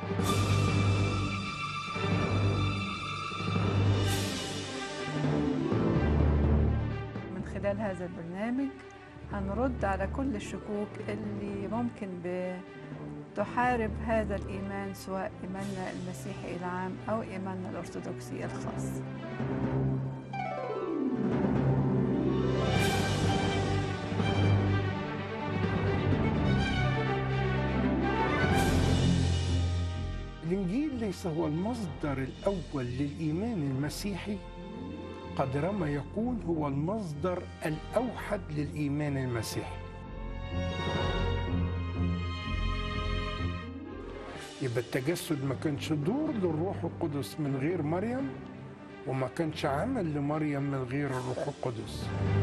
من خلال هذا البرنامج هنرد على كل الشكوك اللي ممكن بتحارب هذا الإيمان سواء إيماننا المسيحي العام أو إيماننا الأرثوذكسي الخاص الإنجيل ليس هو المصدر الأول للإيمان المسيحي قدر ما يكون هو المصدر الأوحد للإيمان المسيحي يبقى التجسد ما كانش دور للروح القدس من غير مريم وما كانش عمل لمريم من غير الروح القدس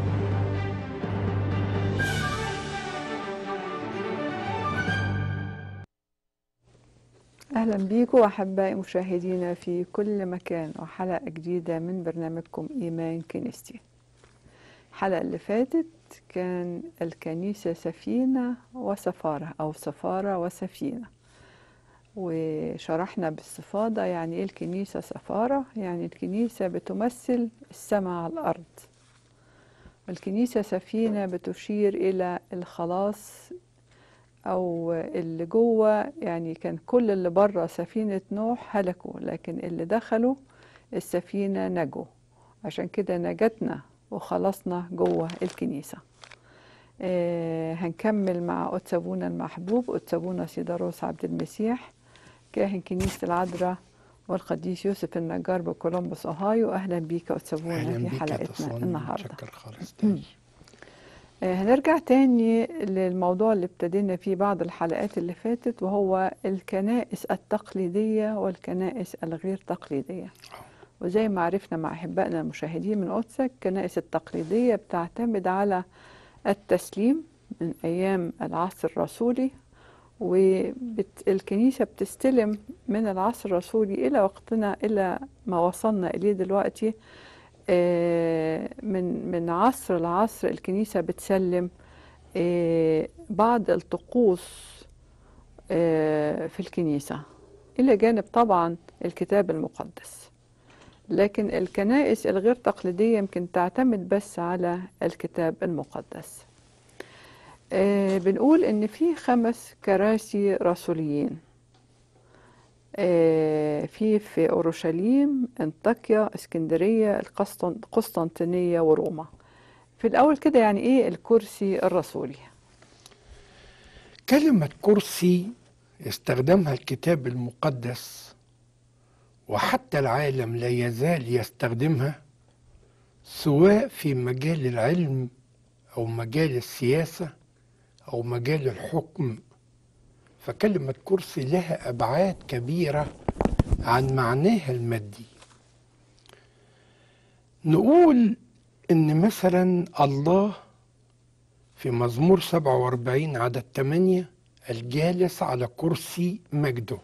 أهلا بيكم أحبائي مشاهدينا في كل مكان وحلقة جديدة من برنامجكم إيمان كنيستي الحلقة اللي فاتت كان الكنيسة سفينة وسفارة أو سفارة وسفينة وشرحنا باستفاضة يعني إيه الكنيسة سفارة يعني الكنيسة بتمثل السماء على الأرض والكنيسة سفينة بتشير إلى الخلاص او اللي جوه يعني كان كل اللي بره سفينه نوح هلكوا لكن اللي دخلوا السفينه نجوا عشان كده نجتنا وخلصنا جوه الكنيسه آه هنكمل مع قدسابونا المحبوب قدسابونا سيداروس عبد المسيح كاهن كنيسه العذراء والقديس يوسف النجار بكولومبوس اوهايو اهلا بيك قدسابونا أهلا في بيك يا حلقتنا تصوني النهارده متشكر خالص تاني. آه، هنرجع تاني للموضوع اللي ابتدينا فيه بعض الحلقات اللي فاتت وهو الكنائس التقليدية والكنائس الغير تقليدية وزي ما عرفنا مع أحبائنا المشاهدين من قدسك الكنائس التقليدية بتعتمد على التسليم من أيام العصر الرسولي والكنيسة بتستلم من العصر الرسولي إلى وقتنا إلى ما وصلنا إليه دلوقتي آه، من من عصر لعصر الكنيسة بتسلم آه، بعض الطقوس آه، في الكنيسة إلى جانب طبعا الكتاب المقدس لكن الكنائس الغير تقليدية يمكن تعتمد بس على الكتاب المقدس آه، بنقول إن في خمس كراسي رسوليين آه، في في أورشليم انطاكيا اسكندرية القسطن- القسطنطينية وروما في الأول كده يعني إيه الكرسي الرسولي كلمة كرسي استخدمها الكتاب المقدس وحتى العالم لا يزال يستخدمها سواء في مجال العلم أو مجال السياسة أو مجال الحكم فكلمة كرسي لها أبعاد كبيرة عن معناها المادي نقول إن مثلا الله في مزمور 47 عدد 8 الجالس على كرسي مجده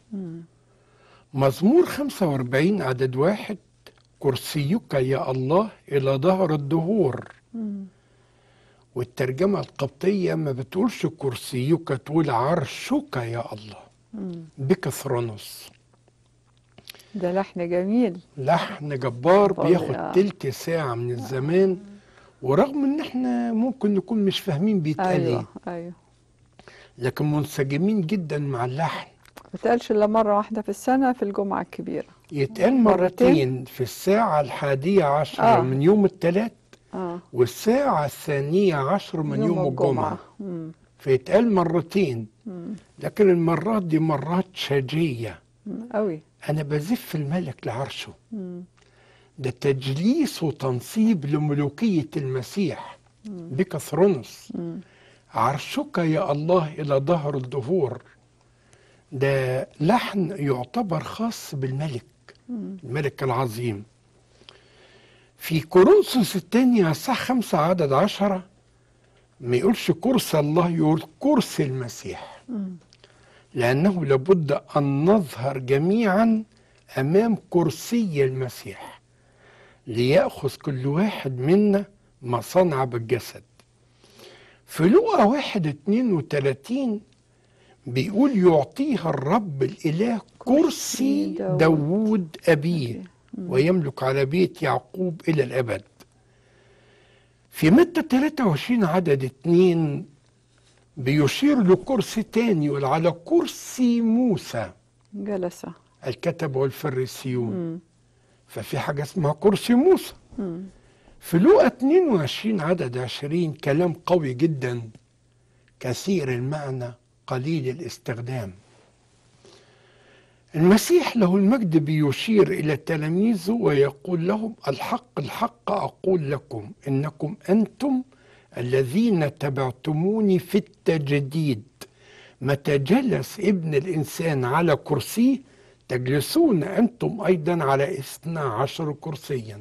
مزمور 45 عدد واحد كرسيك يا الله إلى ظهر الدهور والترجمة القبطية ما بتقولش كرسيك تقول عرشك يا الله بك ثرونوس ده لحن جميل لحن جبار فظيع. بياخد تلت ساعة من الزمان ورغم ان احنا ممكن نكون مش فاهمين بيتقال أيوه ايه أيوه لكن منسجمين جدا مع اللحن ما تقالش إلا مرة واحدة في السنة في الجمعة الكبيرة يتقال مرتين؟ مرتين في الساعة الحادية عشر آه. من يوم الثلاث آه والساعة الثانية عشر من يوم, الجمعة مم. فيتقال مرتين مم. لكن المرات دي مرات شجية مم. أوي أنا بزف الملك لعرشه مم. ده تجليس وتنصيب لملوكية المسيح بك ثرونس مم. عرشك يا الله إلى ظهر الدهور ده لحن يعتبر خاص بالملك الملك العظيم في كورنثوس الثانية الساعة خمسة عدد عشرة ما يقولش كرسي الله يقول كرسي المسيح لأنه لابد أن نظهر جميعا أمام كرسي المسيح ليأخذ كل واحد منا ما صنع بالجسد في لوقا واحد اتنين وتلاتين بيقول يعطيها الرب الإله كرسي داود. داوود أبيه ويملك على بيت يعقوب إلى الأبد في متى 23 عدد اتنين بيشير لكرسي تاني يقول على كرسي موسى جلس الكتب والفريسيون مم. ففي حاجة اسمها كرسي موسى مم. في لوقا 22 عدد 20 كلام قوي جدا كثير المعنى قليل الاستخدام المسيح له المجد بيشير إلى تلاميذه ويقول لهم الحق الحق أقول لكم إنكم أنتم الذين تبعتموني في التجديد متى جلس ابن الإنسان على كرسيه تجلسون أنتم أيضا على اثنا عشر كرسيا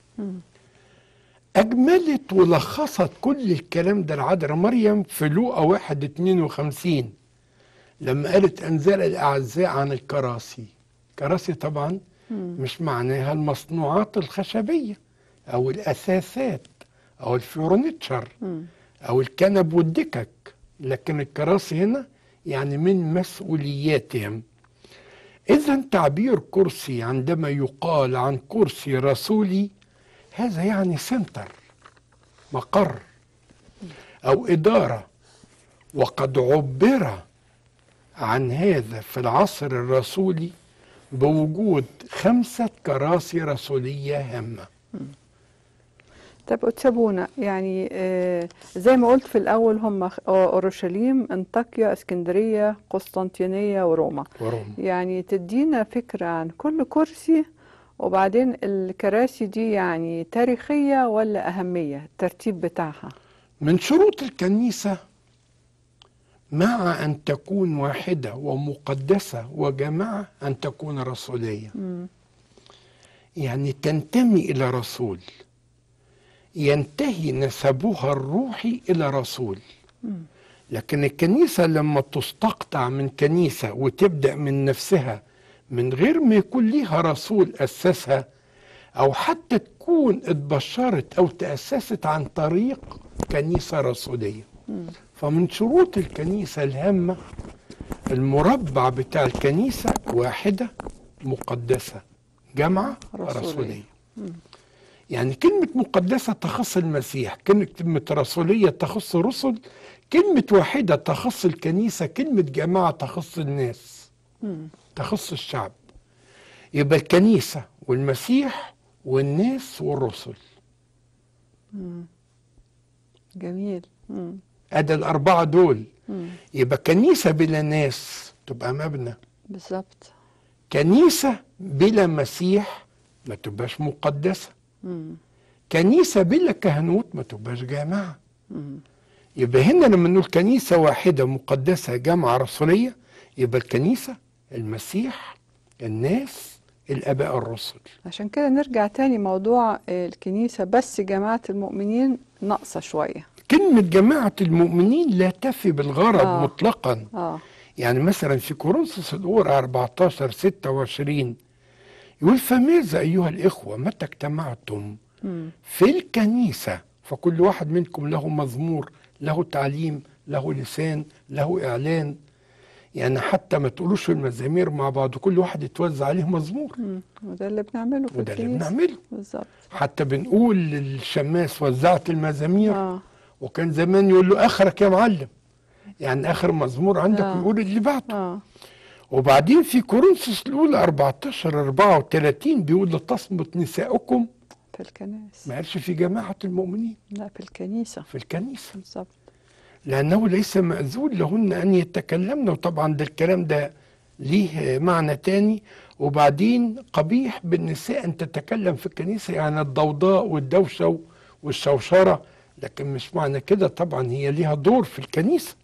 أجملت ولخصت كل الكلام ده العذراء مريم في لوقا واحد اتنين وخمسين لما قالت أنزل الأعزاء عن الكراسي كراسي طبعا مش معناها المصنوعات الخشبية أو الأثاثات أو الفيورنتشر مم. أو الكنب والدكك لكن الكراسي هنا يعني من مسؤولياتهم إذا تعبير كرسي عندما يقال عن كرسي رسولي هذا يعني سنتر مقر أو إدارة وقد عبر عن هذا في العصر الرسولي بوجود خمسة كراسي رسولية هامة طب أتسابونا يعني آه، زي ما قلت في الأول هم خ- آه، أورشليم أنطاكيا اسكندرية قسطنطينية وروما وروما يعني تدينا فكرة عن كل كرسي وبعدين الكراسي دي يعني تاريخية ولا أهمية الترتيب بتاعها من شروط الكنيسة مع أن تكون واحدة ومقدسة وجماعة أن تكون رسولية مم. يعني تنتمي إلى رسول ينتهي نسبها الروحي إلى رسول مم. لكن الكنيسة لما تستقطع من كنيسة وتبدأ من نفسها من غير ما يكون ليها رسول أسسها أو حتى تكون اتبشرت أو تأسست عن طريق كنيسة رسولية مم. فمن شروط الكنيسة الهامة المربع بتاع الكنيسة واحدة مقدسة جامعة رسولية. رسولية مم. يعني كلمة مقدسة تخص المسيح كلمة رسولية تخص الرسل كلمة واحدة تخص الكنيسة كلمة جماعة تخص الناس مم. تخص الشعب يبقى الكنيسة والمسيح والناس والرسل مم. جميل مم. ادي الأربعة دول مم. يبقى كنيسة بلا ناس تبقى مبنى بالظبط كنيسة بلا مسيح ما تبقاش مقدسة مم. كنيسة بلا كهنوت ما تبقاش جامعة مم. يبقى هنا لما نقول كنيسة واحدة مقدسة جامعة رسولية يبقى الكنيسة المسيح الناس الآباء الرسل عشان كده نرجع تاني موضوع آه، الكنيسة بس جماعة المؤمنين ناقصة شوية كلمة جماعة المؤمنين لا تفي بالغرض آه. آه. مطلقا اه يعني مثلا في كورنثوس الأولى 14 26 يقول فماذا أيها الإخوة متى اجتمعتم مم. في الكنيسة فكل واحد منكم له مزمور له تعليم له لسان له إعلان يعني حتى ما تقولوش المزامير مع بعض كل واحد يتوزع عليه مزمور مم. وده اللي بنعمله في وده اللي الكنيسة بنعمله بالظبط حتى بنقول للشماس وزعت المزامير اه وكان زمان يقول له اخرك يا معلم يعني اخر مزمور عندك آه. يقول اللي بعده اه وبعدين في كورنثوس الاولى 14 34 بيقول لتصمت نساؤكم في الكنائس ما قالش في جماعه المؤمنين لا في الكنيسة في الكنيسه بالظبط لانه ليس ماذون لهن ان يتكلمن وطبعا ده الكلام ده ليه معنى تاني وبعدين قبيح بالنساء ان تتكلم في الكنيسه يعني الضوضاء والدوشه والشوشره لكن مش معنى كده طبعا هي ليها دور في الكنيسه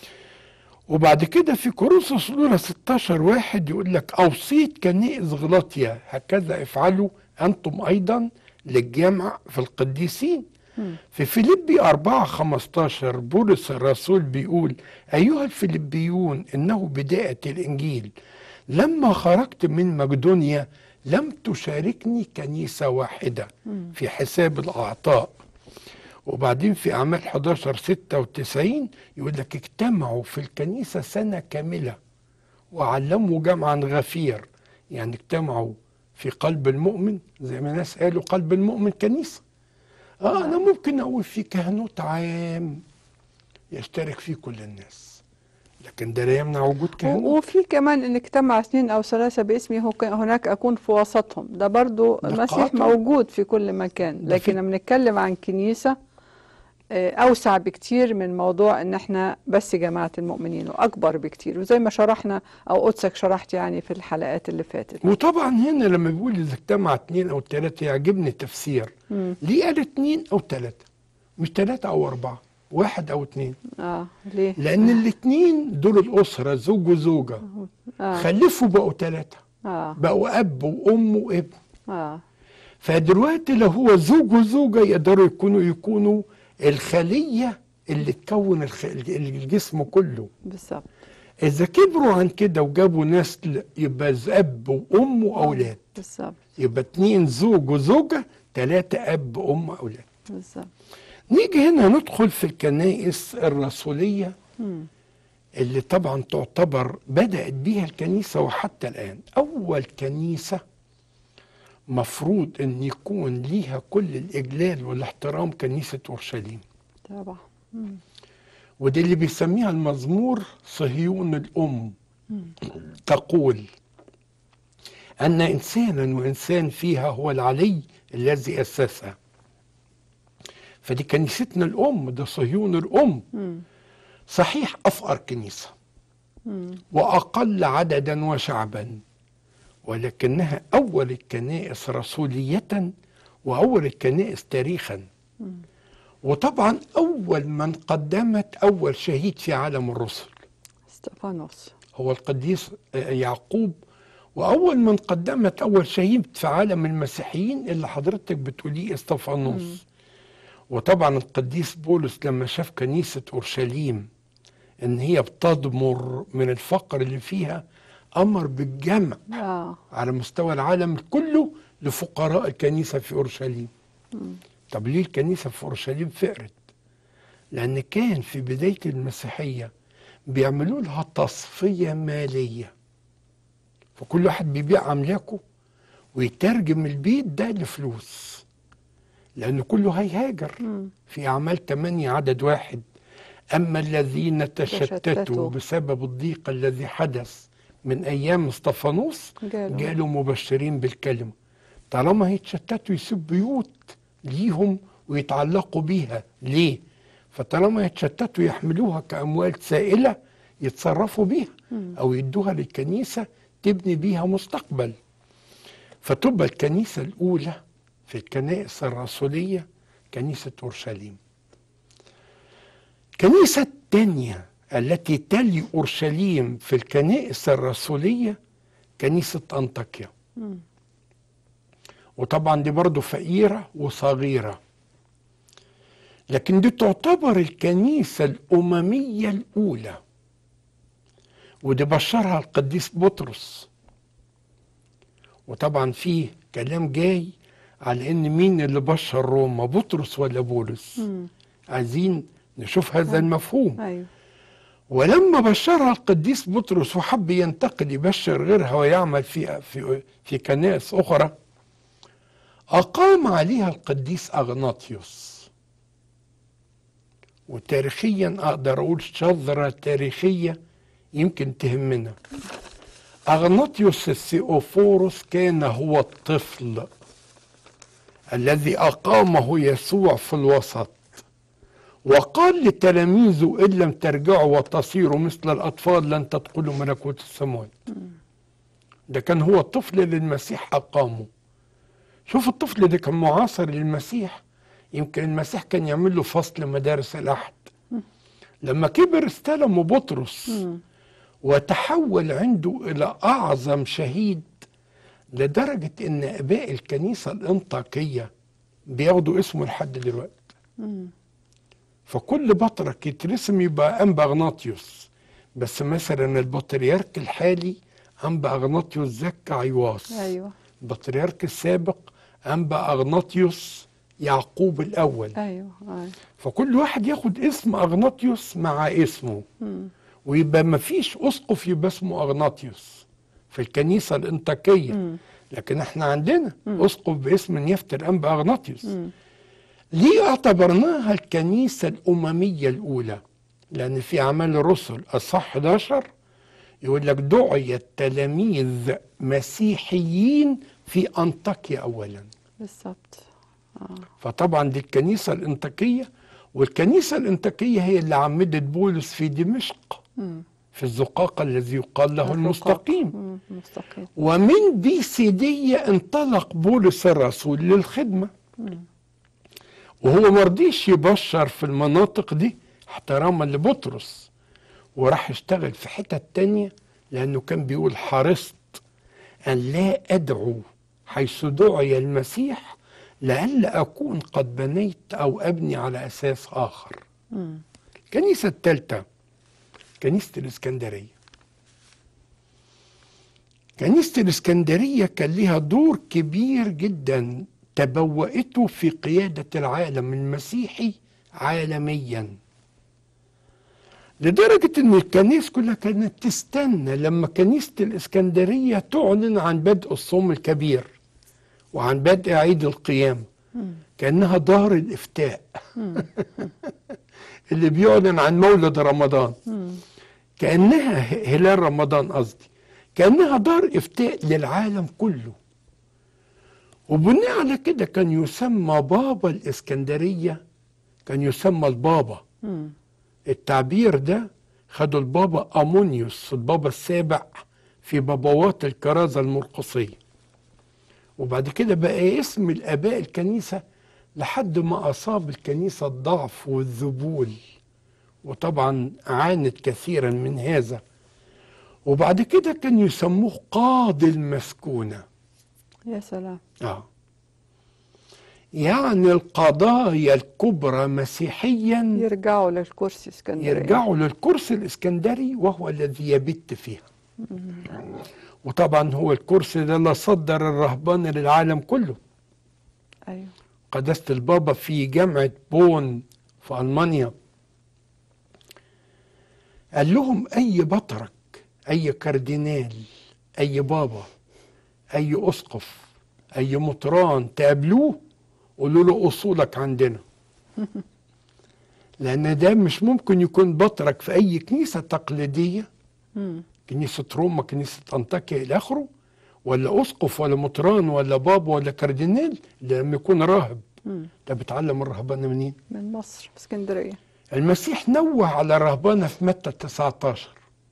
وبعد كده في كورنثوس الاولى 16 واحد يقول لك اوصيت كنائس غلاطيا هكذا افعلوا انتم ايضا للجمع في القديسين مم. في فيليبي 4 15 بولس الرسول بيقول أيها الفيليبيون إنه بداية الإنجيل لما خرجت من مقدونيا لم تشاركني كنيسة واحدة مم. في حساب الأعطاء وبعدين في أعمال 11 96 يقول لك اجتمعوا في الكنيسة سنة كاملة وعلموا جمعا غفير يعني اجتمعوا في قلب المؤمن زي ما ناس قالوا قلب المؤمن كنيسة اه انا ممكن اقول في كهنوت عام يشترك فيه كل الناس لكن ده لا يمنع وجود كهنوت و- وفي كمان ان اجتمع اثنين او ثلاثه باسمي هو كان- هناك اكون في وسطهم ده برضو ده المسيح قاطع. موجود في كل مكان ده في- لكن لما بنتكلم عن كنيسه آه، اوسع بكتير من موضوع ان احنا بس جماعه المؤمنين واكبر بكتير وزي ما شرحنا او قدسك شرحت يعني في الحلقات اللي فاتت وطبعا هنا لما بيقول اذا اجتمع اثنين او ثلاثه يعجبني تفسير مم. ليه قال اثنين او ثلاثه مش ثلاثه او اربعه واحد او اثنين اه ليه لان الاثنين دول الاسره زوج وزوجه اه خلفوا بقوا ثلاثه اه بقوا اب وام وابن اه فدلوقتي لو هو زوج وزوجه يقدروا يكونوا يكونوا الخليه اللي تكون الخ- الجسم كله بالظبط اذا كبروا عن كده وجابوا نسل يبقى ز- اب وام واولاد بالظبط يبقى اتنين زوج وزوجه ثلاثه اب ام اولاد بالظبط نيجي هنا ندخل في الكنائس الرسوليه مم. اللي طبعا تعتبر بدأت بيها الكنيسة وحتى الآن أول كنيسة مفروض أن يكون ليها كل الإجلال والاحترام كنيسة أورشليم طبعا مم. ودي اللي بيسميها المزمور صهيون الأم تقول أن إنسانا وإنسان فيها هو العلي الذي أسسها فدي كنيستنا الأم ده صهيون الأم مم. صحيح أفقر كنيسة مم. وأقل عددا وشعبا ولكنها أول الكنائس رسولية وأول الكنائس تاريخا وطبعا أول من قدمت أول شهيد في عالم الرسل استفانوس هو القديس آه، يعقوب وأول من قدمت أول شهيد في عالم المسيحيين اللي حضرتك بتقوليه استفانوس وطبعا القديس بولس لما شاف كنيسة أورشليم إن هي بتضمر من الفقر اللي فيها أمر بالجمع اه على مستوى العالم كله لفقراء الكنيسة في أورشليم طب ليه الكنيسة في أورشليم فقرت لأن كان في بداية المسيحية بيعملوا لها تصفية مالية فكل واحد بيبيع أملاكه ويترجم البيت ده لفلوس لأن كله هيهاجر مم. في أعمال 8 عدد واحد أما الذين تشتتوا تشتتوا. بسبب الضيق الذي حدث من أيام اسطفانوس قالوا جالوا مبشرين بالكلمة طالما هيتشتتوا يسيب بيوت ليهم ويتعلقوا بيها ليه فطالما يتشتتوا يحملوها كأموال سائلة يتصرفوا بيها أو يدوها للكنيسة تبني بيها مستقبل فتبقى الكنيسة الأولى في الكنائس الرسولية كنيسة أورشليم الكنيسة الثانية التي تلي أورشليم في الكنائس الرسولية كنيسة أنطاكيا مم. وطبعا دي برضو فقيرة وصغيرة لكن دي تعتبر الكنيسة الأممية الأولى ودي بشرها القديس بطرس وطبعا فيه كلام جاي على ان مين اللي بشر روما بطرس ولا بولس مم. عايزين نشوف هذا المفهوم ايوه ولما بشرها القديس بطرس وحب ينتقل يبشر غيرها ويعمل في في في كنائس اخرى اقام عليها القديس اغناطيوس وتاريخيا اقدر اقول شذره تاريخيه يمكن تهمنا اغناطيوس السيوفوروس كان هو الطفل الذي اقامه يسوع في الوسط وقال لتلاميذه إن لم ترجعوا وتصيروا مثل الأطفال لن تدخلوا ملكوت السماوات ده كان هو الطفل اللي المسيح أقامه شوف الطفل ده كان معاصر للمسيح يمكن المسيح كان يعمل له فصل مدارس الأحد لما كبر استلمه بطرس مم. وتحول عنده إلى أعظم شهيد لدرجة إن آباء الكنيسة الإنطاكية بياخدوا اسمه لحد دلوقتي مم. فكل بطرك يترسم يبقى أنبا أغناطيوس بس مثلا البطريرك الحالي أنبا أغناطيوس زكا عيواس ايوه البطريرك السابق أنبا أغناطيوس يعقوب الأول ايوه ايوه فكل واحد ياخد اسم أغناطيوس مع اسمه مم. ويبقى ما فيش أسقف يبقى اسمه أغناطيوس في الكنيسة الإنطاكية مم. لكن احنا عندنا مم. أسقف باسم نيافة الأنبا أغناطيوس مم. ليه اعتبرناها الكنيسة الأممية الأولى لأن في أعمال الرسل أصح 11 يقول لك دعي التلاميذ مسيحيين في أنطاكيا أولا بالظبط اه فطبعا دي الكنيسة الأنطاكية والكنيسة الأنطاكية هي اللي عمدت بولس في دمشق مم. في الزقاق الذي يقال له الرقاق. المستقيم مم. مستقيم ومن بيسيدية انطلق بولس الرسول للخدمة مم. وهو مرضيش يبشر في المناطق دي احتراما لبطرس وراح يشتغل في حتة تانية لأنه كان بيقول حرصت أن لا أدعو حيث دعي المسيح لئلا أكون قد بنيت أو أبني على أساس آخر مم. الكنيسة الثالثة كنيسة الإسكندرية كنيسة الإسكندرية كان لها دور كبير جدا تبوأته في قيادة العالم المسيحي عالميا لدرجة أن الكنيسة كلها كانت تستنى لما كنيسة الإسكندرية تعلن عن بدء الصوم الكبير وعن بدء عيد القيامة مم. كأنها دار الإفتاء مم. اللي بيعلن عن مولد رمضان مم. كأنها ه- هلال رمضان قصدي كأنها دار إفتاء للعالم كله وبناء على كده كان يسمى بابا الإسكندرية كان يسمى البابا مم. التعبير ده خدوا البابا أمونيوس البابا السابع في بابوات الكرازة المرقصية وبعد كده بقى اسم الآباء الكنيسة لحد ما أصاب الكنيسة الضعف والذبول وطبعا عانت كثيرا من هذا وبعد كده كان يسموه قاضي المسكونة يا سلام آه. يعني القضايا الكبرى مسيحيا يرجعوا للكرسي اسكندريه يرجعوا للكرسي الإسكندري وهو الذي يبت فيها وطبعا هو الكرسي ده اللي صدر الرهبان للعالم كله ايوه قداسة البابا في جامعة بون في ألمانيا قال لهم أي بطرك أي كاردينال أي بابا أي أسقف أي مطران تقابلوه قولوا له أصولك عندنا لأن ده مش ممكن يكون بطرك في أي كنيسة تقليدية مم. كنيسة روما كنيسة أنطاكيا إلى آخره ولا أسقف ولا مطران ولا بابا ولا كاردينال لما يكون راهب مم. ده بيتعلم الرهبانة منين؟ من مصر اسكندريه المسيح نوه على الرهبانة في متى 19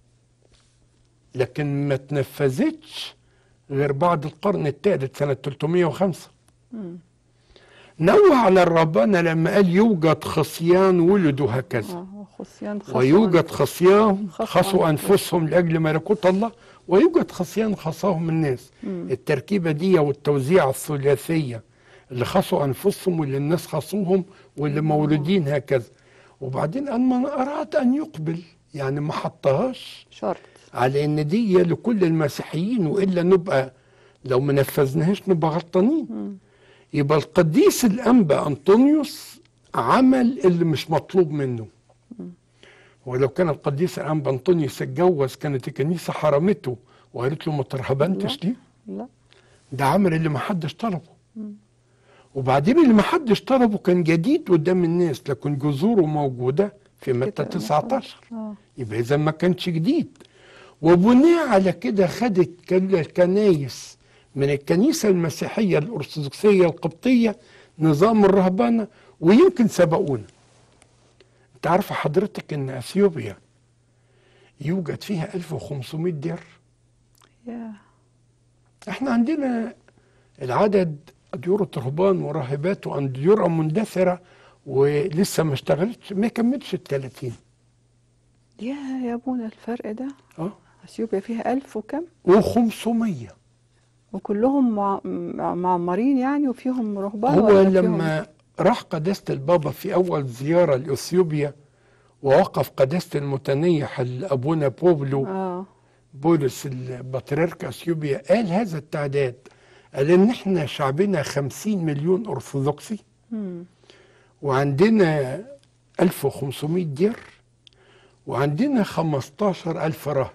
لكن ما تنفذتش غير بعد القرن الثالث سنة 305 مم. نوه على الرهبانة لما قال يوجد خصيان ولدوا هكذا اه خصيان خصوا ويوجد خصيان خصوا خصوا أنفسهم. أنفسهم لأجل ملكوت الله ويوجد خصيان خصاهم الناس مم. التركيبة دي والتوزيع الثلاثية اللي خصوا أنفسهم واللي الناس خصوهم واللي مولودين هكذا وبعدين قال من أراد أن يقبل يعني ما حطهاش شرط على إن دي لكل المسيحيين وإلا نبقى لو ما نفذناهاش نبقى غلطانين مم. يبقى القديس الأنبا أنطونيوس عمل اللي مش مطلوب منه ولو كان القديس الأنبا أنطونيوس اتجوز كانت الكنيسة حرمته وقالت له ما ترهبنتش لا. ليه لا ده عمل اللي ما حدش طلبه وبعدين اللي ما حدش طلبه كان جديد قدام الناس لكن جذوره موجودة في متى كده 19 اه يبقى إذا ما كانش جديد وبناء على كده خدت كل الكنايس من الكنيسة المسيحية الأرثوذكسية القبطية نظام الرهبنة ويمكن سبقونا انت عارفة حضرتك ان اثيوبيا يوجد فيها 1500 دير يا احنا عندنا العدد ديور رهبان وراهبات وديور مندثرة ولسه ما اشتغلتش ما كملتش ال 30 يا يا ابونا الفرق ده اه اثيوبيا فيها ألف وكم و500 وكلهم مع- مع- معمرين يعني وفيهم رهبان هو ولا فيهم- لما راح قداسة البابا في أول زيارة لأثيوبيا ووقف قداسة المتنيح أبونا بوبلو اه بولس البطريرك اثيوبيا قال هذا التعداد قال ان احنا شعبنا 50 مليون ارثوذكسي مم. وعندنا 1500 دير وعندنا 15000 راهب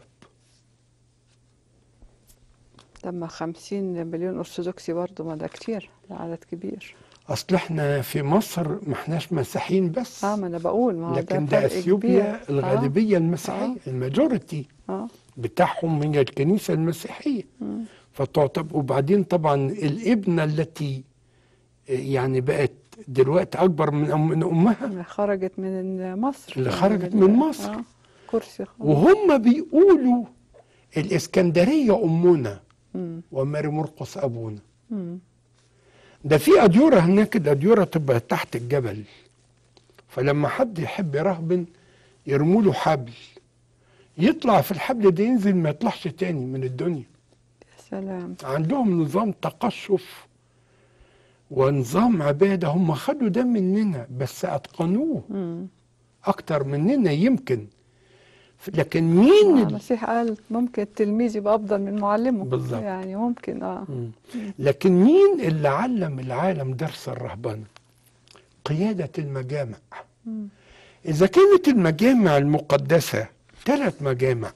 لما خمسين مليون أرثوذكسي برضه ما ده كتير ده عدد كبير اصل احنا في مصر ما احناش مسيحيين بس اه ما أنا بقول ما هو لكن ده ده فرق اثيوبيا كبير. الغالبيه المسيحيه الماجوريتي اه اه بتاعهم من الكنيسه المسيحيه مم. فتعتبر وبعدين طبعا الابنه التي يعني بقت دلوقتي اكبر من أم من امها اللي خرجت من مصر اللي يعني خرجت ال- من مصر. آه. كرسي خالص وهم بيقولوا الاسكندريه امنا مم. وماري مرقس ابونا مم. ده في اديوره هناك الاديوره تبقى تحت الجبل فلما حد يحب يرهبن يرموا له حبل يطلع في الحبل ده ينزل ما يطلعش تاني من الدنيا يا سلام عندهم نظام تقشف ونظام عبادة هم خدوا ده مننا بس أتقنوه مم. أكتر مننا يمكن لكن مين ال- المسيح قال ممكن التلميذ يبقى أفضل من معلمه بالظبط. يعني ممكن اه مم. لكن مين اللي علم العالم درس الرهبنة قيادة المجامع مم. إذا كانت المجامع المقدسة ثلاث مجامع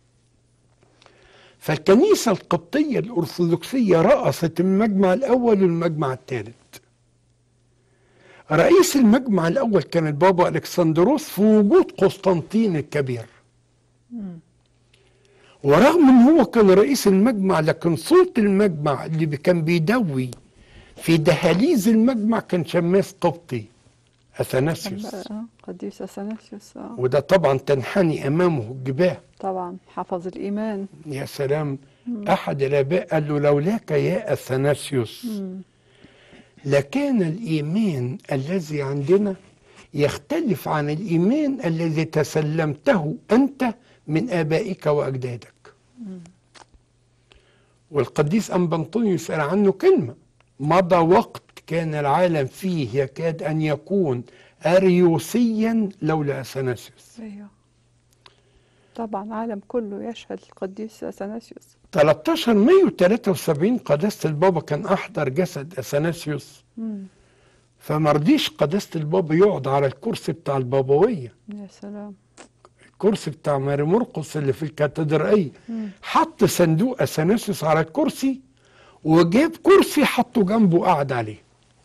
فالكنيسة القبطية الأرثوذكسية رأست المجمع الأول والمجمع الثالث رئيس المجمع الأول كان البابا ألكسندروس في وجود قسطنطين الكبير مم. ورغم ان هو كان رئيس المجمع لكن صوت المجمع اللي بي- كان بيدوي في دهاليز المجمع كان شماس قبطي اثناسيوس آه. قديس أثناسيوس اه وده طبعا تنحني امامه الجباه طبعا حفظ الإيمان يا سلام احد الاباء قال له لولاك يا اثناسيوس مم. لكان الايمان الذي عندنا يختلف عن الايمان الذي تسلمته انت من ابائك واجدادك والقديس أنبنطونيوس قال عنه كلمة مضى وقت كان العالم فيه يكاد أن يكون أريوسيا لولا أثناسيوس ايوه طبعا العالم كله يشهد القديس أثناسيوس 13 مايو 73 قداسة البابا كان أحضر جسد أثناسيوس مم. فما رضيش قداسة البابا يقعد على الكرسي بتاع البابوية يا سلام الكرسي بتاع ماري مرقس اللي في الكاتدرائية مم. حط صندوق أثناسيوس على الكرسي وجاب كرسي حطه جنبه وقعد عليه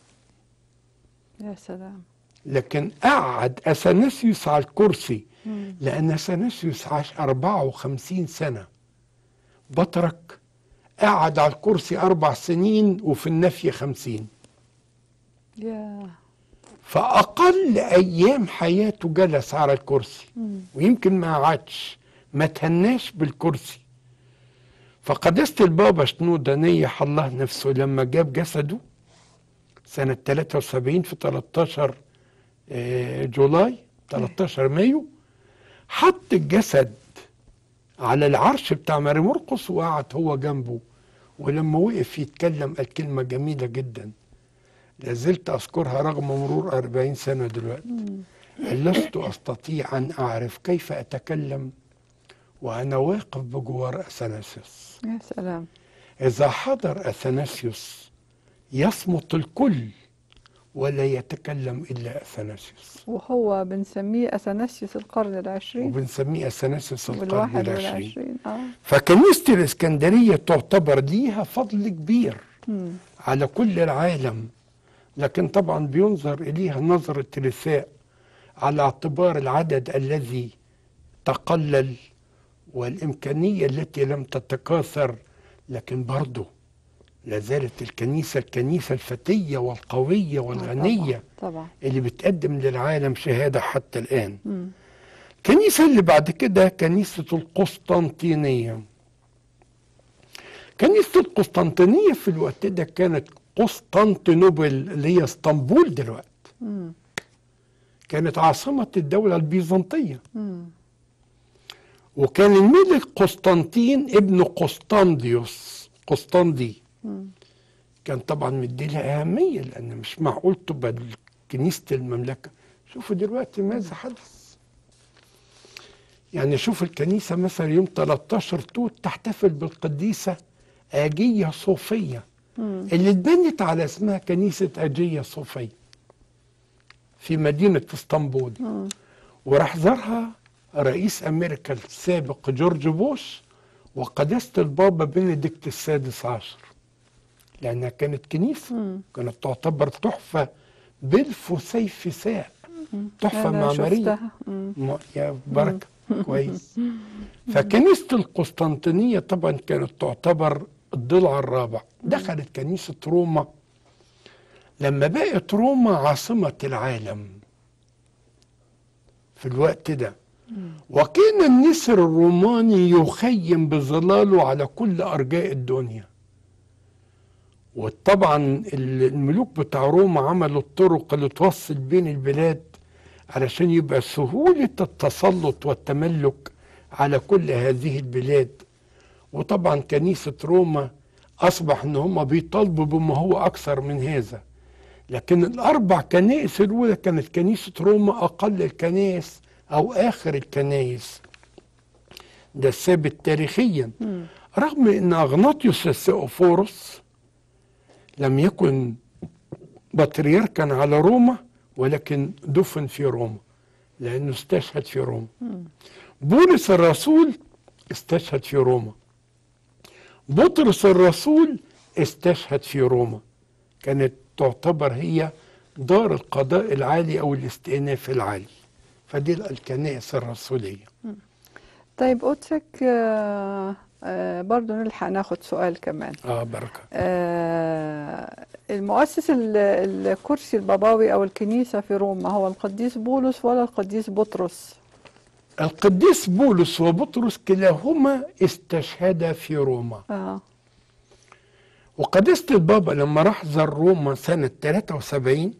يا سلام لكن قعد اثناسيوس على الكرسي مم. لان اثناسيوس عاش 54 سنه بطرك قعد على الكرسي اربع سنين وفي النفي خمسين يا فاقل ايام حياته جلس على الكرسي مم. ويمكن ما قعدش ما تهناش بالكرسي فقداسة البابا شنودة نيح الله نفسه لما جاب جسده سنة 73 في 13 آه، جولاي 13 مايو حط الجسد على العرش بتاع ماري مرقس وقعد هو جنبه ولما وقف يتكلم قال كلمة جميلة جدا لازلت أذكرها رغم مرور 40 سنة دلوقتي مم. لست أستطيع أن أعرف كيف أتكلم وأنا واقف بجوار أثناسيوس يا سلام إذا حضر أثناسيوس يصمت الكل ولا يتكلم إلا أثناسيوس وهو بنسميه أثناسيوس القرن العشرين وبنسميه أثناسيوس القرن والواحد العشرين والعشرين اه فكنيسة الإسكندرية تعتبر ليها فضل كبير مم. على كل العالم لكن طبعا بينظر إليها نظرة رثاء على اعتبار العدد الذي تقلل والإمكانية التي لم تتكاثر لكن برضه لازالت الكنيسة الكنيسة الفتية والقوية والغنية طبعا, طبعا. اللي بتقدم للعالم شهادة حتى الآن مم. الكنيسة اللي بعد كده كنيسة القسطنطينية كنيسة القسطنطينية في الوقت ده كانت قسطنطينوبل اللي هي اسطنبول دلوقتي مم. كانت عاصمة الدولة البيزنطية مم. وكان الملك قسطنطين ابن قسطنديوس قسطندي مم. كان طبعا مدي لها أهمية لأن مش معقول تبقى كنيسة المملكة شوفوا دلوقتي ماذا حدث يعني شوف الكنيسة مثلا يوم 13 توت تحتفل بالقديسة آجية صوفية مم. اللي اتبنت على اسمها كنيسة آجية صوفية في مدينة اسطنبول مم. وراح زارها رئيس أمريكا السابق جورج بوش وقداسة البابا بنديكت السادس عشر لأنها كانت كنيسة مم. كانت تعتبر تحفة بالفسيفساء تحفة أنا معمارية شفتها. مم. ما- يا بركة كويس فكنيسة القسطنطينية طبعا كانت تعتبر الضلع الرابع دخلت كنيسة روما لما بقت روما عاصمة العالم في الوقت ده وكان النسر الروماني يخيم بظلاله على كل أرجاء الدنيا وطبعا الملوك بتاع روما عملوا الطرق اللي توصل بين البلاد علشان يبقى سهولة التسلط والتملك على كل هذه البلاد وطبعا كنيسة روما أصبح إن هم بيطالبوا بما هو أكثر من هذا لكن الأربع كنائس الأولى كانت كنيسة روما أقل الكنائس أو آخر الكنائس ده الثابت تاريخيا مم. رغم ان اغناطيوس السيوفورس لم يكن بطريركا على روما ولكن دفن في روما لانه استشهد في روما بولس الرسول استشهد في روما بطرس الرسول استشهد في روما كانت تعتبر هي دار القضاء العالي او الاستئناف العالي فدي الكنائس الرسوليه طيب قدسك آه، آه، برضو نلحق ناخد سؤال كمان اه بركه آه، المؤسس ال- الكرسي البابوي أو الكنيسة في روما هو القديس بولس ولا القديس بطرس؟ القديس بولس وبطرس كلاهما استشهدا في روما آه. وقداسة البابا لما راح زار روما سنة 73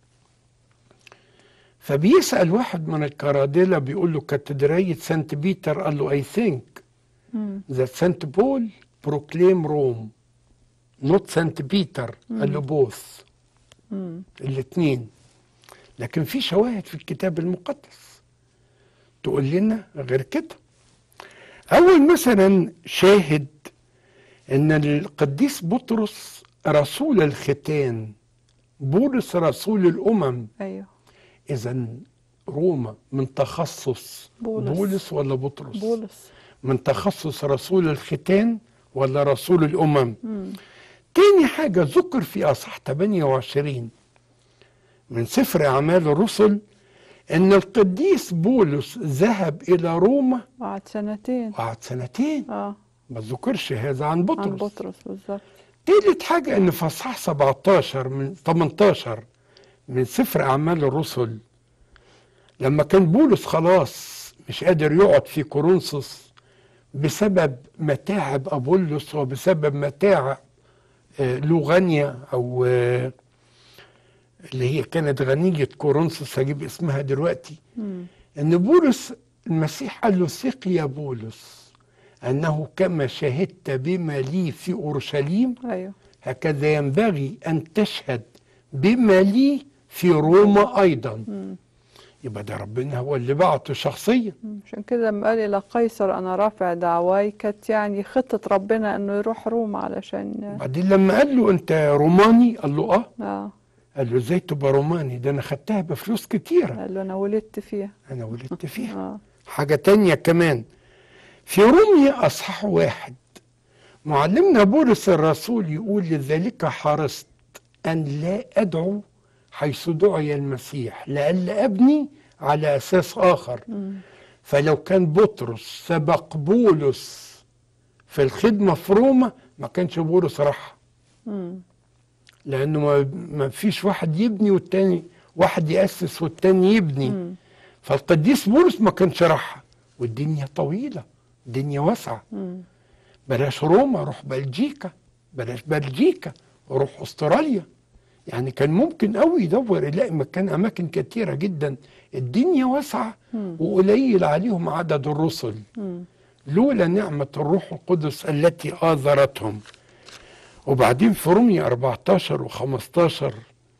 فبيسأل واحد من الكرادلة بيقول له كاتدرائية سانت بيتر قال له I think مم. that Saint Paul proclaim Rome not Saint Peter قال له both مم. الاثنين لكن في شواهد في الكتاب المقدس تقول لنا غير كده اول مثلا شاهد ان القديس بطرس رسول الختان بولس رسول الامم أيوه اذا روما من تخصص بولس. بولس ولا بطرس بولس من تخصص رسول الختان ولا رسول الامم مم. تاني حاجة ذكر في أصح 28 من سفر أعمال الرسل أن القديس بولس ذهب إلى روما بعد سنتين وقعد سنتين اه ما ذكرش هذا عن بطرس عن بطرس بالظبط تالت حاجة أن في أصحاح 17 من 18 من سفر أعمال الرسل لما كان بولس خلاص مش قادر يقعد في كورنثوس بسبب متاعب أبولس وبسبب متاعب آه، لوغانيا أو آه، اللي هي كانت غنية كورنثوس هجيب اسمها دلوقتي مم. ان بولس المسيح قال له ثق يا بولس انه كما شهدت بما لي في اورشليم أيوه هكذا ينبغي ان تشهد بما لي في روما ايضا مم. يبقى ده ربنا هو اللي بعته شخصيا مم. عشان كده لما قال إلى قيصر أنا رافع دعواي كانت يعني خطة ربنا إنه يروح روما علشان بعدين لما قال له انت روماني قال له اه اه قال له ازاي تبقى روماني ده انا خدتها بفلوس كتيره قال له أنا ولدت فيها انا ولدت فيها اه حاجة تانية كمان في روميا أصحاح واحد معلمنا بولس الرسول يقول لذلك حرصت أن لا أدعو حيث دعي المسيح لئلا أبني على أساس آخر مم. فلو كان بطرس سبق بولس في الخدمة في روما ما كانش بولس راح مم. لأنه ما, ما فيش واحد يبني والتاني واحد يأسس والتاني يبني مم. فالقديس بولس ما كانش راح والدنيا طويلة الدنيا واسعة مم. بلاش روما روح بلجيكا بلاش بلجيكا وروح استراليا يعني كان ممكن قوي يدور يلاقي مكان اماكن كتيره جدا الدنيا واسعه مم. وقليل عليهم عدد الرسل مم. لولا نعمه الروح القدس التي اثرتهم وبعدين في رومية 14 و15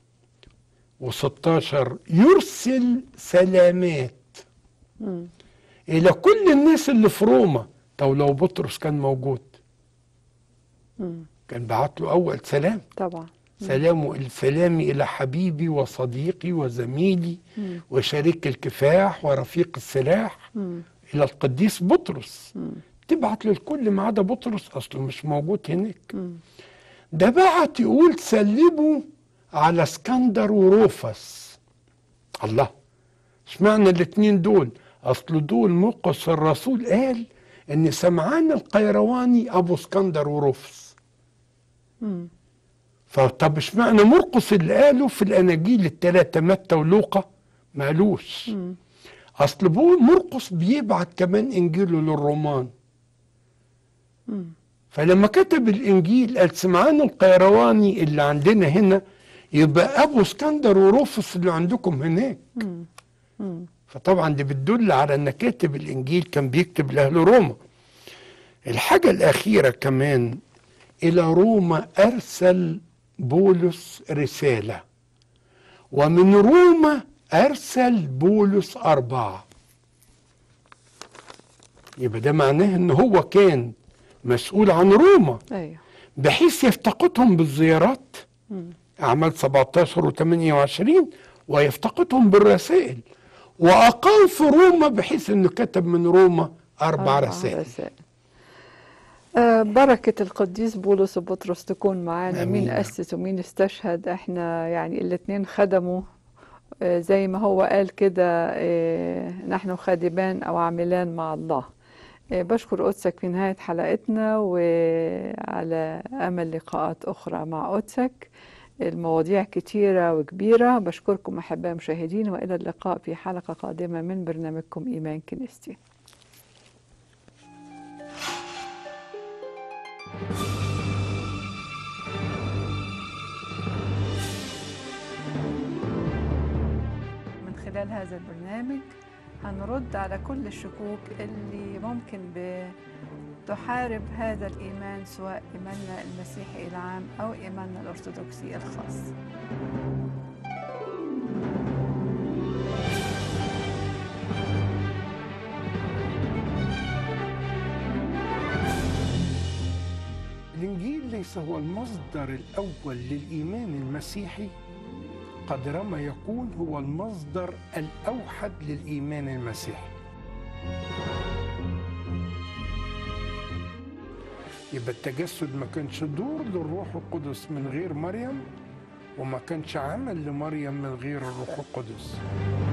و16 يرسل سلامات مم. الى كل الناس اللي في روما طب لو بطرس كان موجود مم. كان بعت له اول سلام طبعا سلام سلامي إلى حبيبي وصديقي وزميلي مم. وشريك الكفاح ورفيق السلاح مم. إلى القديس بطرس مم. تبعت للكل ما عدا بطرس أصله مش موجود هناك مم. ده بعت يقول سلموا على اسكندر وروفس الله اشمعنى الاتنين دول اصل دول مرقس الرسول قال ان سمعان القيرواني ابو اسكندر وروفس مم. فطب اشمعنى مرقس اللي قاله في الاناجيل الثلاثه متى ولوقا ما قالوش مم. اصل بو مرقس بيبعت كمان انجيله للرومان مم. فلما كتب الانجيل قال سمعان القيرواني اللي عندنا هنا يبقى ابو اسكندر وروفس اللي عندكم هناك مم. مم. فطبعا دي بتدل على ان كاتب الانجيل كان بيكتب لاهل روما الحاجه الاخيره كمان الى روما ارسل بولس رساله ومن روما ارسل بولس اربعه يبقى ده معناه ان هو كان مسؤول عن روما ايوه بحيث يفتقدهم بالزيارات مم. أعمال 17 و28 ويفتقدهم بالرسائل وأقام في روما بحيث أنه كتب من روما أربع رسائل آه، بركة القديس بولس وبطرس تكون معانا آمين. مين أسس ومين استشهد احنا يعني الاتنين خدموا آه، زي ما هو قال كده آه، نحن خادمان أو عاملان مع الله آه، بشكر قدسك في نهاية حلقتنا وعلى أمل لقاءات أخرى مع قدسك المواضيع كتيرة وكبيرة بشكركم أحباء المشاهدين وإلى اللقاء في حلقة قادمة من برنامجكم إيمان كنيستي من خلال هذا البرنامج هنرد على كل الشكوك اللي ممكن بتحارب هذا الإيمان سواء إيماننا المسيحي العام أو إيماننا الأرثوذكسي الخاص الإنجيل ليس هو المصدر الأول للإيمان المسيحي قدرما يكون هو المصدر الأوحد للإيمان المسيحي يبقى التجسد ما كانش دور للروح القدس من غير مريم وما كانش عمل لمريم من غير الروح القدس